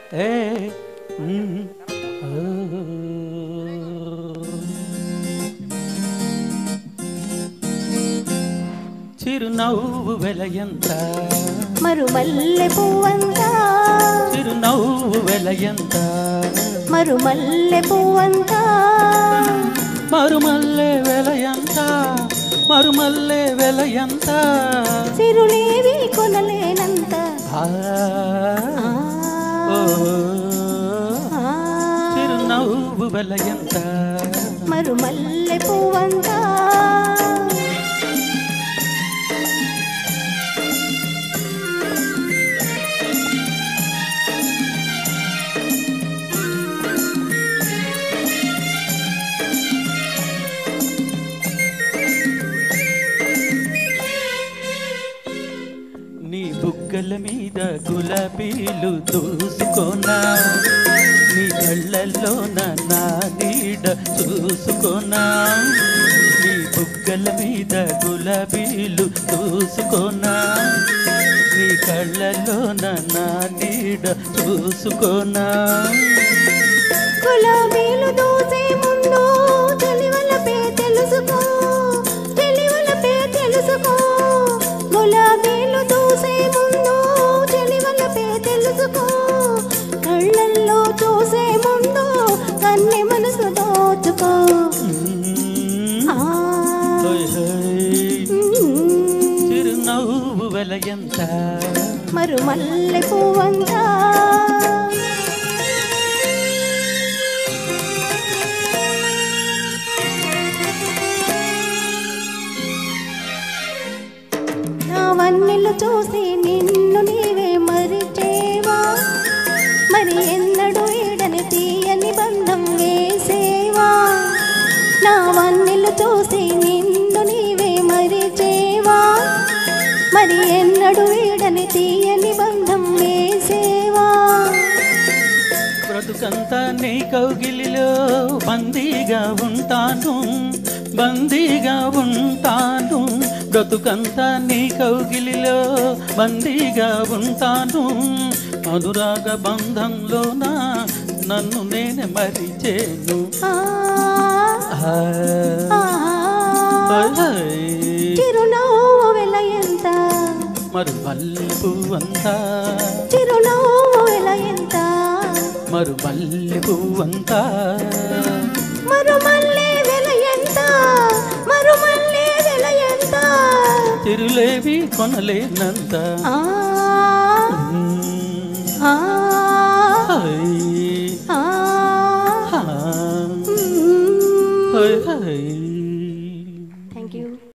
ఏ మ్, ఓ. చిరునవ్వు వెలయంత మరుమల్లె పువ్వంతా చిరునవ్వు వెలయంత మరుమల్లె పువ్వంతా మరుమల్లె వెలయంత మరుమల్లె వెలయంత సిరులేవి కొనలేనంత ఆ, ఆ, ఓ, ఆ, చిరునవ్వు వెలయంత మరుమల్లె పువ్వంతా నీ బుగ్గల మీద గులాబీలు దూసుకోనా నీ కళ్ళల్లో నా నీడ చూసుకోనా నీ బుగ్గల మీద గులాబీలు దూసుకోనా నీ కళ్ళల్లో నా నీడ చూసుకోనా గులాబీలు దూసే ముందు తెలివలపే తెలుసుకో తెలివలపే తెలుసుకో గులాబీలు దూసే ముందు తెలివలపే తెలుసుకో కళ్ళల్లో చూసే ముందు కన్నె మనసు దోచుకో మ్మ్. ఆ, హోయ్ హోయ్. మ్మ్. చిరునవ్వు వెలయంత మరుమల్లె పువ్వంతా నా వన్నెలు చూసి నిన్ను నీవే మరిచేవా మరి ఎన్నడూ ఈడని తీయని బంధం వేసేవా నా వన్నెలు చూసి నిన్ను నీవే మరిచేవా మరి ఎన్నడూ ఈడని తీయని బంధం వేసేవా బ్రతుకంతా నీ కౌగిలిలో బందీగా ఉంటాను బందీగా ఉంటాను బ్రతుకంతా నీ కౌగిలిలో బందీగా ఉంటాను అనురాగ బంధంలోన నన్ను నేను మరిచేను ఆ, ఆ, ఆ, హోయ్ హోయ్. చిరునవ్వు వెలయంత మరు మల్లెపు అంతా చిరునవ్వు వెలయంత మరు మల్లెపు అంతా మరుమల్లె వెలయంత మరుమల్లె వెలయంత తిరులేవి కొనలేనంత ఆ, మ్మ్. ఆ, హై. ఆ, హా. మ్మ్. High high